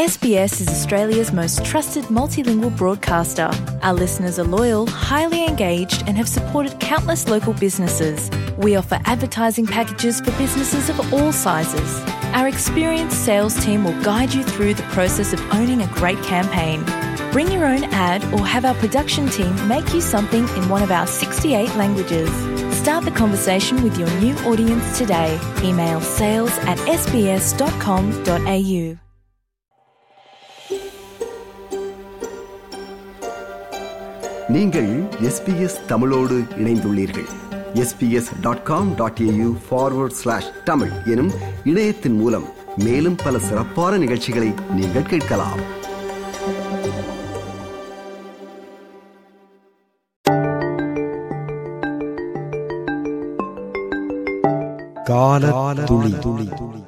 SBS is Australia's most trusted multilingual broadcaster. Our listeners are loyal, highly engaged, and have supported countless local businesses. We offer advertising packages for businesses of all sizes. Our experienced sales team will guide you through the process of owning a great campaign. Bring your own ad or have our production team make you something in one of our 68 languages. Start the conversation with your new audience today. Email sales at sbs.com.au. நீங்கள் SBS தமிழோடு இணைந்துள்ளீர்கள் SBS dot com dot AU forward slash Tamil எனும் இணையத்தின் மூலம் மேலும் பல சிறப்பான நிகழ்ச்சிகளை நீங்கள் கேட்கலாம் கால துளி துளி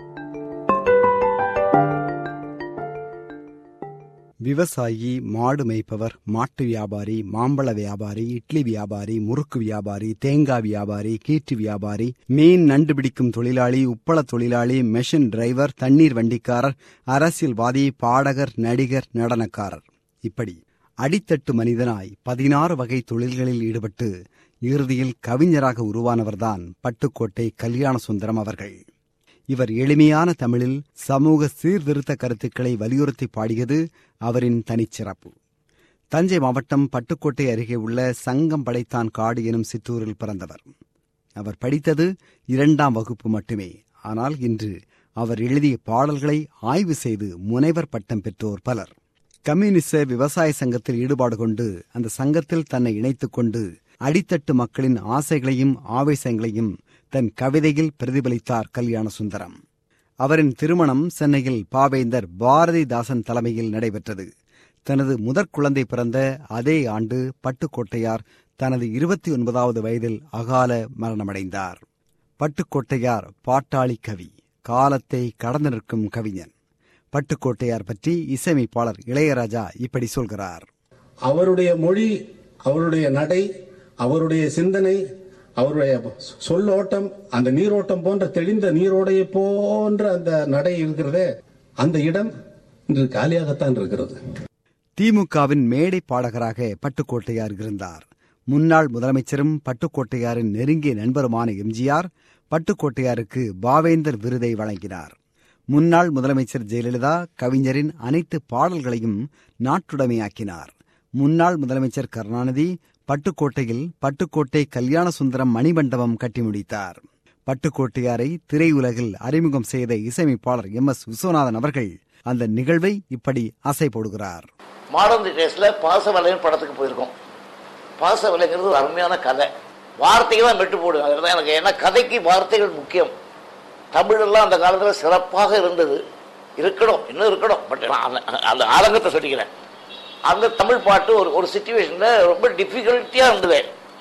விவசாயி மாடு மேய்ப்பவர் மாட்டு வியாபாரி மாம்பழ வியாபாரி இட்லி வியாபாரி முறுக்கு வியாபாரி தேங்காய் வியாபாரி கீற்று வியாபாரி மீன் நண்டு பிடிக்கும் தொழிலாளி உப்பள தொழிலாளி மெஷின் டிரைவர் தண்ணீர் வண்டிக்காரர் அரசியல்வாதி பாடகர் நடிகர் நடனக்காரர் இப்படி அடித்தட்டு மனிதனாய் பதினாறு வகை தொழில்களில் ஈடுபட்டு இறுதியில் கவிஞராக உருவானவர்தான் பட்டுக்கோட்டை கல்யாண சுந்தரம் அவர்கள் இவர் எளிமையான தமிழில் சமூக சீர்திருத்த கருத்துக்களை வலியுறுத்தி பாடியது அவரின் தனிச்சிறப்பு தஞ்சை மாவட்டம் பட்டுக்கோட்டை அருகே உள்ள சங்கம் படைத்தான் காடு எனும் சிற்றூரில் பிறந்தவர் அவர் படித்தது இரண்டாம் வகுப்பு மட்டுமே ஆனால் இன்று அவர் எழுதிய பாடல்களை ஆய்வு செய்து முனைவர் பட்டம் பெற்றோர் பலர் கம்யூனிச விவசாய சங்கத்தில் ஈடுபாடு கொண்டு அந்த சங்கத்தில் தன்னை இணைத்துக் கொண்டு அடித்தட்டு மக்களின் ஆசைகளையும் ஆவேசங்களையும் தன் கவிதையில் பிரதிபலித்தார் கல்யாண சுந்தரம் அவரின் திருமணம் சென்னையில் பாவேந்தர் பாரதிதாசன் தலைமையில் நடைபெற்றது தனது முதற் குழந்தை பிறந்த அதே ஆண்டு பட்டுக்கோட்டையார் தனது இருபத்தி ஒன்பதாவது வயதில் அகால மரணமடைந்தார் பட்டுக்கோட்டையார் பாட்டாளி கவி காலத்தை கடந்து நிற்கும் கவிஞன் பட்டுக்கோட்டையார் பற்றி இசையமைப்பாளர் இளையராஜா இப்படி சொல்கிறார் அவருடைய மொழி அவருடைய நடை அவருடைய சிந்தனை அவருடைய சொல்லோட்டம் அந்த நீரோட்டம் போன்ற தெளிந்த நீரோடையை போன்ற அந்த நடை இருக்கிறதே அந்த இடம் இன்று காலியாகத்தான் இருக்கிறது திமுகவின் மேடை பாடகராக பட்டுக்கோட்டையார் இருந்தார் முன்னாள் முதலமைச்சரும் பட்டுக்கோட்டையாரின் நெருங்கிய நண்பருமான எம்ஜிஆர் பட்டுக்கோட்டையாருக்கு பாவேந்தர் விருதை வழங்கினார் முன்னாள் முதலமைச்சர் ஜெயலலிதா கவிஞரின் அனைத்து பாடல்களையும் நாட்டுடைமையாக்கினார் முன்னாள் முதலமைச்சர் கருணாநிதி பட்டுக்கோட்டையில் பட்டுக்கோட்டை கல்யாண சுந்தரம் மணிமண்டபம் கட்டி முடித்தார் பட்டுக்கோட்டையாரை திரையுலகில் அறிமுகம் செய்த இசையமைப்பாளர் எம் எஸ் விஸ்வநாதன் அவர்கள் அந்த நிகழ்வை இப்படி அசை போடுகிறார் மாடர்ன் டேஸ்ல பாசவலைன்னு படத்துக்கு போயிருக்கோம் பாசவலைங்கிறது ஒரு அருமையான கதை வார்த்தைகள் தான் மெட்டு போடுவேன் அதில் தான் எனக்கு ஏன்னா கதைக்கு வார்த்தைகள் முக்கியம் தமிழெல்லாம் அந்த காலத்தில் சிறப்பாக இருந்தது இருக்கணும் இன்னும் இருக்கணும் பட் அந்த ஆரங்கத்தை சொல்லிக்கிறேன் அந்த தமிழ் பாட்டு ஒரு ஒரு சுச்சுவேஷனில் ரொம்ப டிஃபிகல்ட்டியாக இருந்தது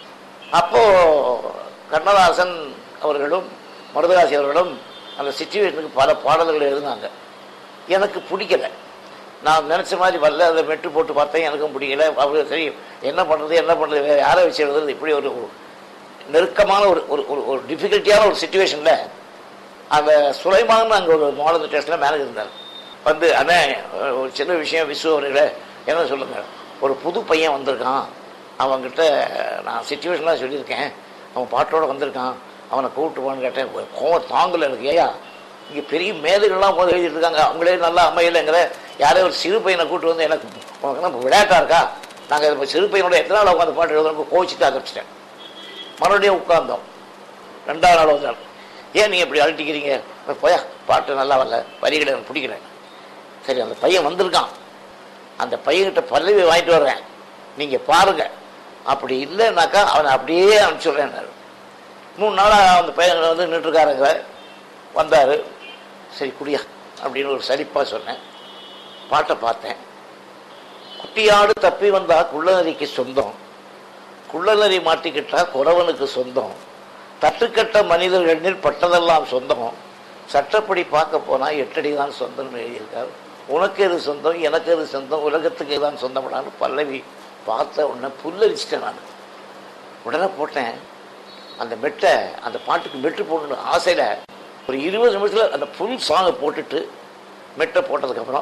அப்போது கண்ணதாசன் அவர்களும் மருதகாசி அவர்களும் அந்த சுச்சுவேஷனுக்கு பல பாடல்கள் எழுதினாங்க எனக்கு பிடிக்கல நான் நினச்ச மாதிரி வரல அதை மெட்டு போட்டு பார்த்தேன் எனக்கும் பிடிக்கல அவங்க சரி என்ன பண்ணுறது என்ன பண்ணுறது வேறு யாரை வச்சு எழுதுறது இப்படி ஒரு நெருக்கமான ஒரு ஒரு ஒரு ஒரு டிஃபிகல்ட்டியான ஒரு சுச்சுவேஷனில் அந்த சுலைமான் அங்கே ஒரு மாடல் டெஸ்ட்டில் மேனேஜர் இருந்தார் வந்து அண்ணே ஒரு சின்ன விஷயம் விசு அவர்களே என்ன சொல்லுங்க ஒரு புது பையன் வந்திருக்கான் அவன்கிட்ட நான் சுச்சுவேஷன்லாம் சொல்லியிருக்கேன் அவன் பாட்டோட வந்திருக்கான் அவனை கூப்பிட்டு போன்னு கேட்டேன் கோவம் தாங்கல எனக்கு ஏயா இங்கே பெரிய மேதைகள்லாம் போது எழுதிட்டு இருக்காங்க அவங்களே நல்லா அமையலைங்கிற யாரோ ஒரு சிறு பையனை கூப்பிட்டு வந்து எனக்கு உனக்கு விளையாட்டா இருக்கா நாங்கள் இப்போ சிறு பையனோட எத்தனை நாள் உட்காந்து பாட்டு எழுதுறோம் கோச்சிட்டு ஆரம்பிச்சிட்டேன் மறுபடியும் உட்கார்ந்தோம் ரெண்டாவது நாள் வந்தாள் ஏன் நீங்கள் இப்படி அழட்டிக்கிறீங்க போயா பாட்டு நல்லா வரல வரிகளை எனக்கு பிடிக்கல சரி அந்த பையன் வந்திருக்கான் அந்த பையன்கிட்ட பல்லவி வாங்கிட்டு வர்றேன் நீங்கள் பாருங்க அப்படி இல்லைன்னாக்கா அவனை அப்படியே அனுப்பிச்சுடுறேன் மூணு நாளாக அந்த பையன் வந்து நின்றுருக்காருங்க வந்தார் சரி குடியா அப்படின்னு ஒரு சலிப்பாக சொன்னேன் பாட்டை பார்த்தேன் குட்டியாடு தப்பி வந்தா குள்ளநரிக்கு சொந்தம் குள்ளநரி மாட்டிக்கிட்டா குறவனுக்கு சொந்தம் தட்டுக்கட்ட மனிதர்கள் பட்டதெல்லாம் சொந்தம் சட்டப்படி பார்க்க போனால் எட்டடி தான் சொந்தம்னு எழுதியிருக்காரு உனக்கு எது சொந்தம் எனக்கு எது சொந்தம் உலகத்துக்கு தான் சொந்தம்னான்னு பல்லவி பார்த்த உடனே புல்லரிச்சிட்டேன் நான் உடனே போட்டேன் அந்த மெட்டை அந்த பாட்டுக்கு மெட்டு போடணும் ஆசையில் ஒரு இருபது நிமிஷத்தில் அந்த ஃபுல் சாங்கை போட்டுட்டு மெட்டை போட்டதுக்கப்புறம்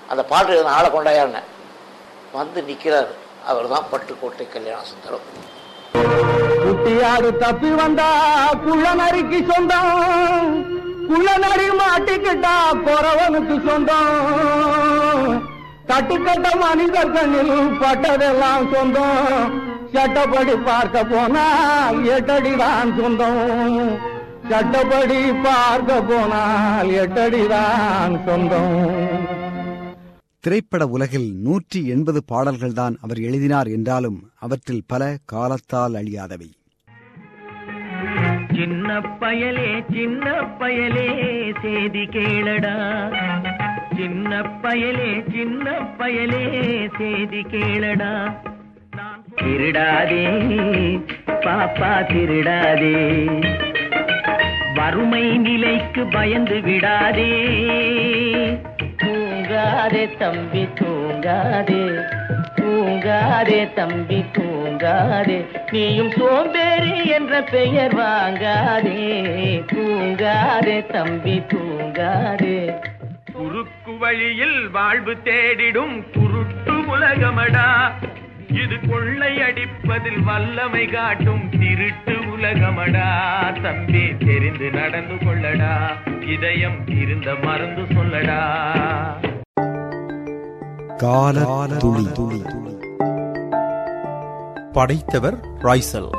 அந்த பாட்டு எழுதின ஆளை கொண்டாயான்னு வந்து நிற்கிறாரு அவர் தான் பட்டுக்கோட்டை கல்யாண சுந்தரம் குட்டியாடு தப்பி வந்தா குள்ள நரிக்கு சொந்தம் குள்ள நரி மாட்டிக்கிட்டா குறவனுக்கு சொந்தம் கட்டுக்கட்ட மனிதர் கண்ணில் பட்டதெல்லாம் சொந்தம் சட்டப்படி பார்க்க போனா எட்டடிதான் சொந்தம் சட்டப்படி பார்க்க போனால் எட்டடிதான் சொந்தம் திரைப்பட உலகில் நூற்றி எண்பது பாடல்கள்தான் அவர் எழுதினார் என்றாலும் அவற்றில் பல காலத்தால் அழியாதவை சின்ன பயலே சின்ன பயலே செய்தி கேளடா சின்ன பயலே சின்ன பயலே செய்தி கேளடா திருடாதே பாப்பா திருடாதே வறுமை நிலைக்கு பயந்து விடாதே தூங்காதே தம்பி தூங்காதே தூங்காதே தம்பி தூங்காதே நீயும் சோம்பேறி என்ற பெயர் வாங்காதே தூங்காதே தம்பி தூங்காதே குறுக்கு வழியில் வாழ்வு தேடிடும் குருட்டு உலகமடா இது கொள்ளை அடிப்பதில் வல்லமை காட்டும் திருட்டு உலகமடா தம்பி தெரிந்து நடந்து கொள்ளடா இதயம் இருந்த மறந்து சொல்லடா கால துளி துளி படைத்தவர் ராய்சல்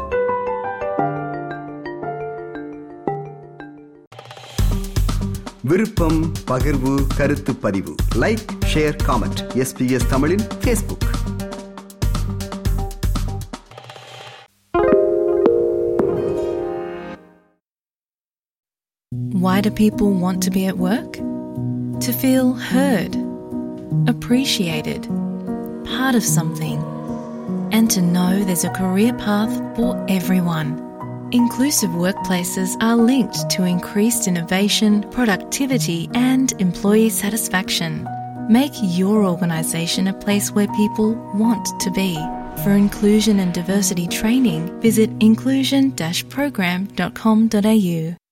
விருப்பம் பகிர்வு கருத்து பதிவு லைக் ஷேர் காமெண்ட் எஸ்பிஎஸ் தமிழின் Facebook Why do people want to be at work? To feel heard, appreciated, part of something, and to know there's a career path for everyone. Inclusive workplaces are linked to increased innovation, productivity, and employee satisfaction. Make your organisation a place where people want to be. For inclusion and diversity training, visit inclusion-program.com.au.